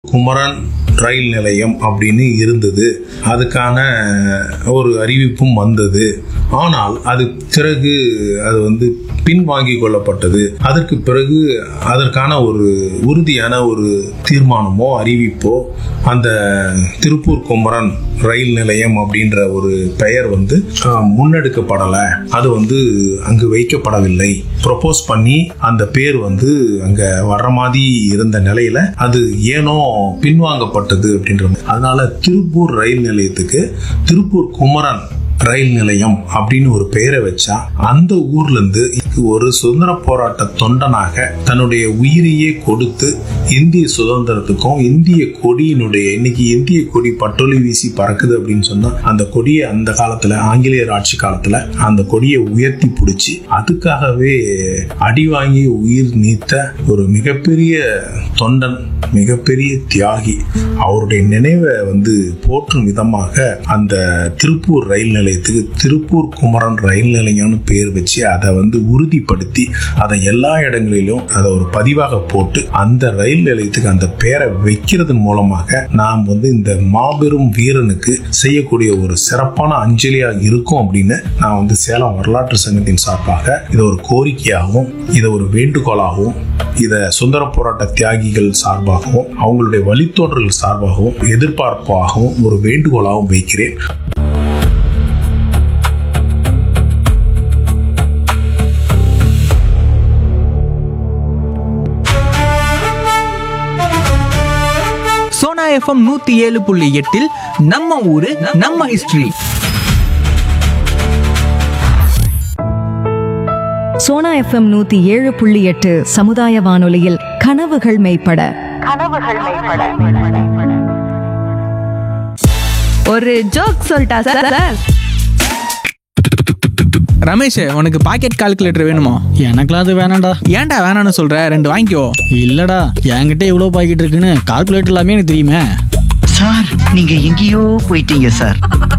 குமரன் ரயில் நிலையம் அப்படின்னு இருந்தது அதுக்கான ஒரு அறிவிப்பும் வந்தது ஆனால் அது பிறகு அது வந்து பின்வாங்கி கொள்ளப்பட்டது அதற்கு பிறகு அதற்கான ஒரு உறுதியான ஒரு தீர்மானமோ அறிவிப்போ அந்த திருப்பூர் குமரன் ரயில் நிலையம் அப்படின்ற ஒரு பெயர் வந்து அஹ், முன்னெடுக்கப்படலை அது வந்து அங்கு வைக்கப்படவில்லை ப்ரொபோஸ் பண்ணி அந்த பேர் வந்து அங்க வர்ற மாதிரி இருந்த நிலையில அது ஏனோ பின்வாங்கப்பட்டது அப்படின்றது அதனால திருப்பூர் ரயில் நிலையத்துக்கு திருப்பூர் குமரன் ரயில் நிலையம் அப்படின்னு ஒரு பெயரை வச்சா அந்த ஊர்ல இருந்து ஒரு சுதந்திர போராட்ட தொண்டனாக தன்னுடைய உயிரையே கொடுத்து இந்திய சுதந்திரத்துக்கும் இந்திய கொடியினுடைய இன்னைக்கு இந்திய கொடி பட்டொலி வீசி பறக்குது அப்படின்னு சொன்னா அந்த கொடியை அந்த காலத்துல ஆங்கிலேயர் ஆட்சி காலத்துல அந்த கொடியை உயர்த்தி பிடிச்சி அதுக்காகவே அடி வாங்கி உயிர் நீத்த ஒரு மிகப்பெரிய தொண்டன் மிகப்பெரிய தியாகி அவருடைய நினைவை வந்து போற்றும் விதமாக அந்த திருப்பூர் ரயில் நிலையத்துக்கு திருப்பூர் குமரன் ரயில் நிலையம்னு பேர் வச்சு அதை வந்து உறுதிப்படுத்தி அதை எல்லா இடங்களிலும் அதை ஒரு பதிவாக போட்டு அந்த ரயில் நிலையத்துக்கு அந்த பேரை வைக்கிறதன் மூலமாக நாம் வந்து இந்த மாபெரும் வீரனுக்கு செய்யக்கூடிய ஒரு சிறப்பான அஞ்சலியா இருக்கும் அப்படின்னு நான் வந்து சேலம் வரலாற்று சங்கத்தின் சார்பாக இதை ஒரு கோரிக்கையாகவும் இதை ஒரு வேண்டுகோளாகவும் இதை சுந்தர போராட்ட தியாகிகள் சார்பாகவும் அவங்களுடைய வழித்தோன்றல் சார்பாகவும் எதிர்பார்ப்பாகவும் ஒரு வேண்டுகோளாகவும் வைக்கிறேன் சோனா எஃப்எம் நூத்தி ஏழு புள்ளி எட்டில் நம்ம ஊரு நம்ம ஹிஸ்டரி சோனா எஃப்எம் நூத்தி ஏழு புள்ளி எட்டு சமுதாய வானொலியில் கனவுகள் மெய்ப்பட ஒரு ஜோக் சொல்லிட்டா சார் சார் ரமேஷ் உனக்கு பாக்கெட் கால்குலேட்டர் வேணுமா எனக்குலாம் அது வேணாம்டா ஏன்டா வேணாம்னு சொல்ற ரெண்டு வாங்கிக்கோ இல்லடா என்கிட்ட இவ்வளோ பாக்கெட் இருக்குன்னு கால்குலேட்டர் எல்லாமே எனக்கு தெரியுமே சார் நீங்க எங்கேயோ போயிட்டீங்க சார்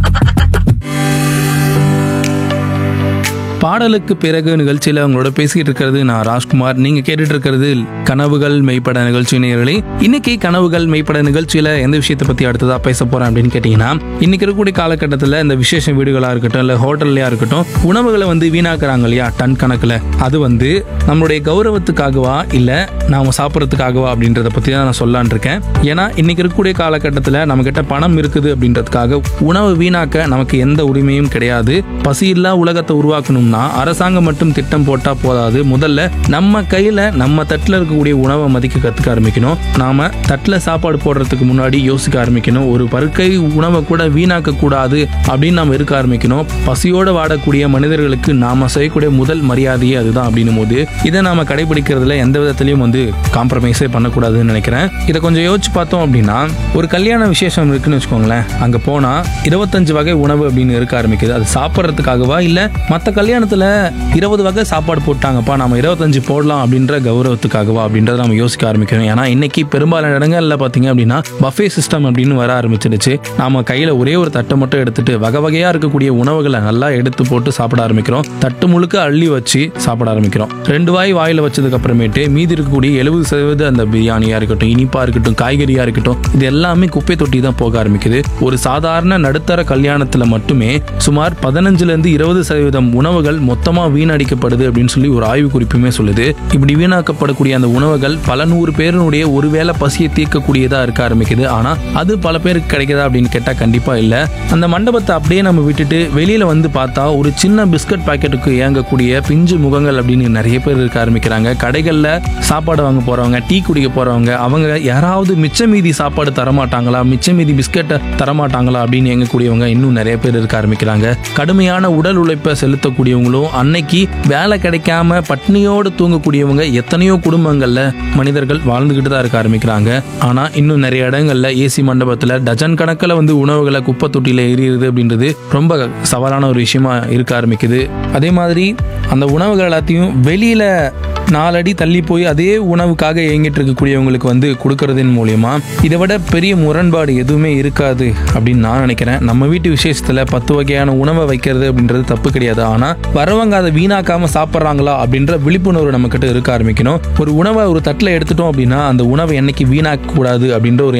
பாடலுக்கு பிறகு நிகழ்ச்சியில் அவங்களோட பேசிக்கிட்டு இருக்கிறது நான் ராஜ்குமார் நீங்க கேட்டுட்டு இருக்கிறது கனவுகள் மெய்ப்பட நிகழ்ச்சி நேயர்களே இன்னைக்கு கனவுகள் மெய்ப்பட நிகழ்ச்சியில எந்த விஷயத்தை பத்தி அடுத்ததா பேச போறேன் அப்படின்னு கேட்டீங்கன்னா இன்னைக்கு இருக்கக்கூடிய காலகட்டத்தில் இந்த விசேஷ வீடுகளா இருக்கட்டும் இல்ல ஹோட்டல்லையா இருக்கட்டும் உணவுகளை வந்து வீணாக்குறாங்க இல்லையா டன் கணக்குல அது வந்து நம்மளுடைய கௌரவத்துக்காகவா இல்ல நாம சாப்பிட்றதுக்காகவா அப்படின்றத பத்தி தான் நான் சொல்லலான் இருக்கேன் ஏன்னா இன்னைக்கு இருக்கக்கூடிய காலகட்டத்தில் நம்ம கிட்ட பணம் இருக்குது அப்படின்றதுக்காக உணவு வீணாக்க நமக்கு எந்த உரிமையும் கிடையாது பசியில்லா உலகத்தை உருவாக்கணும்னா அரசாங்கம் மட்டும் திட்டம் போட்டா போதாது முதல்ல நம்ம கையில நம்ம தட்டுல இருக்கக்கூடிய உணவை மதிக்க கத்துக்க ஆரம்பிக்கணும் நாம தட்டுல சாப்பாடு போடுறதுக்கு முன்னாடி யோசிக்க ஆரம்பிக்கணும் ஒரு பருக்கை உணவை கூட வீணாக்க கூடாது அப்படின்னு நாம இருக்க ஆரம்பிக்கணும் பசியோட வாடக்கூடிய மனிதர்களுக்கு நாம செய்யக்கூடிய முதல் மரியாதையே அதுதான் அப்படின்னும் போது இதை நாம கடைபிடிக்கிறதுல எந்த விதத்திலையும் வந்து காம்ப்ரமைஸே பண்ணக்கூடாதுன்னு நினைக்கிறேன் இதை கொஞ்சம் யோசிச்சு பார்த்தோம் அப்படின்னா ஒரு கல்யாண விசேஷம் இருக்குன்னு வச்சுக்கோங்களேன் அங்க போனா இருபத்தஞ்சு வகை உணவு அப்படின்னு இருக்க ஆரம்பிக்குது அது சாப்பிட்றதுக்காகவா இல்ல மற்ற கல்யாணத்துல இருபது வகை சாப்பாடு போட்டாங்கப்பா நாம இருபத்தஞ்சு போடலாம் அப்படின்ற கௌரவத்துக்காகவா அப்படின்றத நம்ம யோசிக்க ஆரம்பிக்கணும் ஏன்னா இன்னைக்கு பெரும்பாலான இடங்கள்ல பாத்தீங்க அப்படின்னா பஃபே சிஸ்டம் அப்படின்னு வர ஆரம்பிச்சிடுச்சு நாம கையில ஒரே ஒரு தட்டை மட்டும் எடுத்துட்டு வகை வகையா இருக்கக்கூடிய உணவுகளை நல்லா எடுத்து போட்டு சாப்பிட ஆரம்பிக்கிறோம் தட்டு முழுக்க அள்ளி வச்சு சாப்பிட ஆரம்பிக்கிறோம் ரெண்டு வாய் வாயில வச்சதுக்கு அப்புறமேட்டு மீதி இருக்கக்கூடிய எழுபது சதவீத அந்த பிரியாணியா இருக்கட்டும் இனிப்பா இருக்கட்டும் காய்கறியா இருக்கட்டும் இது எல்லாமே குப்பை தொட்டி தான் போக ஆரம்பிக்குது ஒரு சாதாரண நடுத்தர கல்யாணத்துல மட்டுமே சுமார் பதினஞ்சுல இருந்து இருபது சதவீதம் உணவுகள் மொத்தமா வீணடிக்கப்படுது அப்படின்னு சொல்லி ஒரு ஆய்வு குறிப்புமே சொல்லுது இப்படி வீணாக்கப்படக்கூடிய அந்த உணவுகள் பல நூறு பேருனுடைய ஒருவேளை பசியை தீர்க்கக்கூடியதா இருக்க ஆரம்பிக்குது ஆனா அது பல பேருக்கு கிடைக்குதா அப்படின்னு கேட்டா கண்டிப்பா இல்ல அந்த மண்டபத்தை அப்படியே நம்ம விட்டுட்டு வெளியில வந்து பார்த்தா ஒரு சின்ன பிஸ்கட் பாக்கெட்டுக்கு இயங்கக்கூடிய பிஞ்சு முகங்கள் அப்படின்னு நிறைய பேர் இருக்க ஆரம்பிக்கிறாங்க கடைகள்ல சாப்பாடு வாங்க போறவங்க டீ குடிக்க போறவங்க அவங்க யாராவது மிச்ச மீதி சாப்பாடு தரமாட்டாங்களா மிச்ச மீதி பிஸ்கட்டை தரமாட்டாங்களா அப்படின்னு இயங்கக்கூடியவங்க இன்னும் நிறைய பேர் இருக்க ஆரம்பிக்கிறாங்க கடுமையான உடல் உழைப்பை செலுத்தக்கூடியவங்களும் அன்னைக்கு வேலை கிடைக்காம பட்னியோடு தூங்கக்கூடியவங்க எத்தனையோ குடும்பங்கள்ல மனிதர்கள் வாழ்ந்துகிட்டு தான் இருக்க ஆரம்பிக்கிறாங்க ஆனா இன்னும் நிறைய இடங்கள்ல ஏசி மண்டபத்துல டஜன் கணக்கில் வந்து உணவுகளை குப்பை தொட்டியில எரியுது அப்படின்றது ரொம்ப சவாலான ஒரு விஷயமா இருக்க ஆரம்பிக்குது அதே மாதிரி அந்த உணவுகள் எல்லாத்தையும் வெளியில நாலடி தள்ளி போய் அதே உணவுக்காக இயங்கிட்டு இருக்கக்கூடியவங்களுக்கு வந்து கொடுக்கறதின் மூலியமா இதை விட பெரிய முரண்பாடு எதுவுமே இருக்காது அப்படின்னு நான் நினைக்கிறேன் நம்ம வீட்டு விசேஷத்துல பத்து வகையான உணவை வைக்கிறது அப்படின்றது தப்பு கிடையாது ஆனா வரவங்க அதை வீணாக்காம சாப்பிட்றாங்களா அப்படின்ற விழிப்புணர்வு நம்ம கிட்ட இருக்க ஆரம்பிக்கணும் ஒரு உணவை ஒரு தட்டில் எடுத்துட்டோம் அப்படின்னா அந்த உணவை என்னைக்கு வீணாக்க கூடாது அப்படின்ற ஒரு